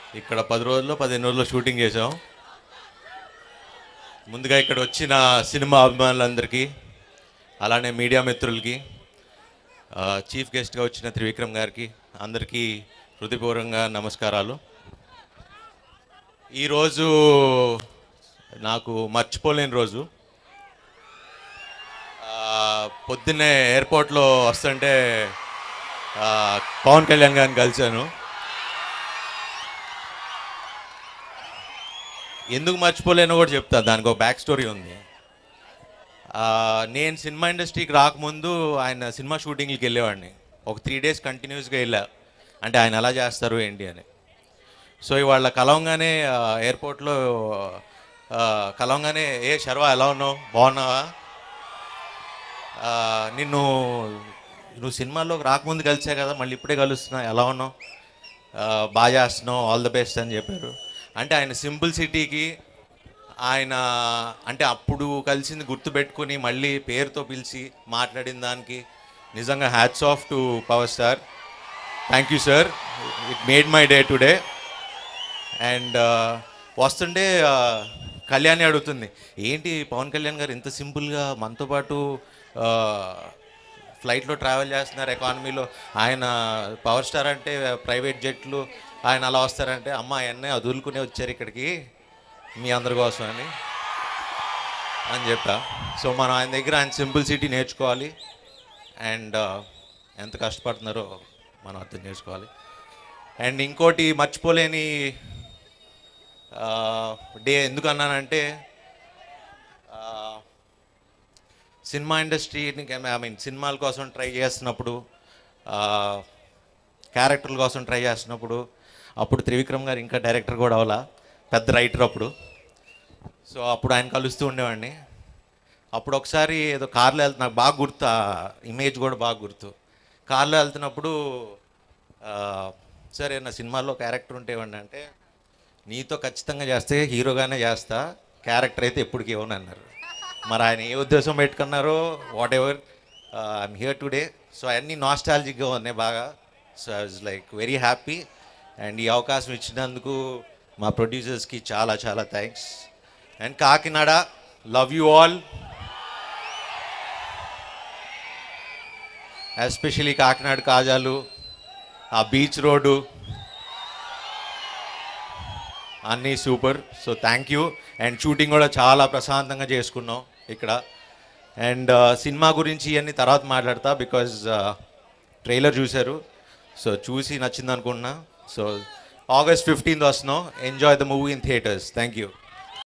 ఇక్కడ పది రోజుల్లో పదిహేను రోజుల్లో షూటింగ్ చేసాం ముందుగా ఇక్కడ వచ్చిన సినిమా అభిమానులందరికీ అలానే మీడియా మిత్రులకి ఆ, చీఫ్ గెస్ట్గా వచ్చిన త్రివిక్రమ్ గారికి అందరికీ హృదయపూర్వకంగా నమస్కారాలు ఈరోజు నాకు మర్చిపోలేని రోజు ఆ, పొద్దున్నే ఎయిర్పోర్ట్లో వస్తుంటే ఆ, పవన్ కళ్యాణ్ గారిని కలిశాను ఎందుకు మర్చిపోలేనో కూడా చెప్తా దానికి ఒక బ్యాక్ స్టోరీ ఉంది ఆ, నేను సినిమా ఇండస్ట్రీకి రాకముందు ఆయన సినిమా షూటింగ్కి వెళ్ళేవాడిని ఒక త్రీ డేస్ కంటిన్యూస్గా వెళ్ళా అంటే ఆయన ఎలా చేస్తారు ఏంటి అని సో ఇవాళ కలవంగానే ఆ, ఎయిర్పోర్ట్లో ఆ, కలవంగానే ఏ శర్వా ఎలా ఉన్నావు బాగున్నావా ఆ, నిన్ను నువ్వు సినిమాల్లోకి రాకముందు కలిసా కదా మళ్ళీ ఇప్పుడే కలుస్తున్నా ఎలా ఉన్నావు ఆ, బాగా చేస్తున్నావు ఆల్ ద బెస్ట్ అని చెప్పారు అంటే ఆయన సింపుల్ సిటీకి ఆయన అంటే అప్పుడు కలిసింది గుర్తుపెట్టుకుని మళ్ళీ పేరుతో పిలిచి మాట్లాడిన దానికి నిజంగా hats off to power star thank you sir it made my day today and వస్తుంటే ఆ, కళ్యాణి అడుగుతుంది ఏంటి పవన్ కళ్యాణ్ గారు ఇంత సింపుల్గా మనతో పాటు ఆ, ఫ్లైట్లో ట్రావెల్ చేస్తున్నారు ఎకానమీలో ఆయన పవర్ స్టార్ అంటే ప్రైవేట్ జెట్లు ఆయన అలా వస్తారంటే అమ్మ అవన్నీ వదులుకునే వచ్చారు ఇక్కడికి మీ అందరి కోసం అని అని చెప్పా సో మనం ఆయన దగ్గర ఆయన సింపుల్ సిటీ నేర్చుకోవాలి అండ్ ఎంత కష్టపడుతున్నారో మనం అర్థం చేసుకోవాలి అండ్ ఇంకోటి మర్చిపోలేని డే ఎందుకు అన్నానంటే ఆ, సినిమా ఇండస్ట్రీని ఐ మీన్ సినిమాల కోసం ట్రై చేస్తున్నప్పుడు ఆ, క్యారెక్టర్ల కోసం ట్రై చేస్తున్నప్పుడు అప్పుడు త్రివిక్రమ్ గారు ఇంకా డైరెక్టర్ కూడా అవలా పెద్ద రైటర్ అప్పుడు సో అప్పుడు ఆయన కలుస్తూ ఉండేవాడిని అప్పుడు ఒకసారి ఏదో కార్లో వెళ్తున్నా నాకు బాగా గుర్తు ఆ ఇమేజ్ కూడా బాగా గుర్తు కార్లో వెళ్తున్నప్పుడు ఆ, సరే నా సినిమాలో క్యారెక్టర్ ఉంటేవండి అంటే నీతో ఖచ్చితంగా చేస్తే హీరోగానే చేస్తా క్యారెక్టర్ అయితే ఎప్పటికీ ఇవ్వను అన్నారు మరి ఆయన ఏ ఉద్దేశం పెట్టుకున్నారో whatever I'm here today so అన్నీ నాస్టాలజిక్గా ఉన్నాయి బాగా so I was like very happy and ఈ అవకాశం ఇచ్చినందుకు మా ప్రొడ్యూసర్స్కి చాలా చాలా thanks and Kakinada love you all especially Kakinada కాజాలు ఆ బీచ్ రోడ్డు అన్నీ super so thank you and shooting కూడా చాలా ప్రశాంతంగా చేసుకున్నాం ఇక్కడ అండ్ సినిమా గురించి ఇవన్నీ తర్వాత మాట్లాడతా బికాజ్ ట్రైలర్ చూశారు సో చూసి నచ్చింది అనుకుంటున్నా సో ఆగస్ట్ ఫిఫ్టీన్త్ వస్తున్నాం enjoy the movie in theatres thank you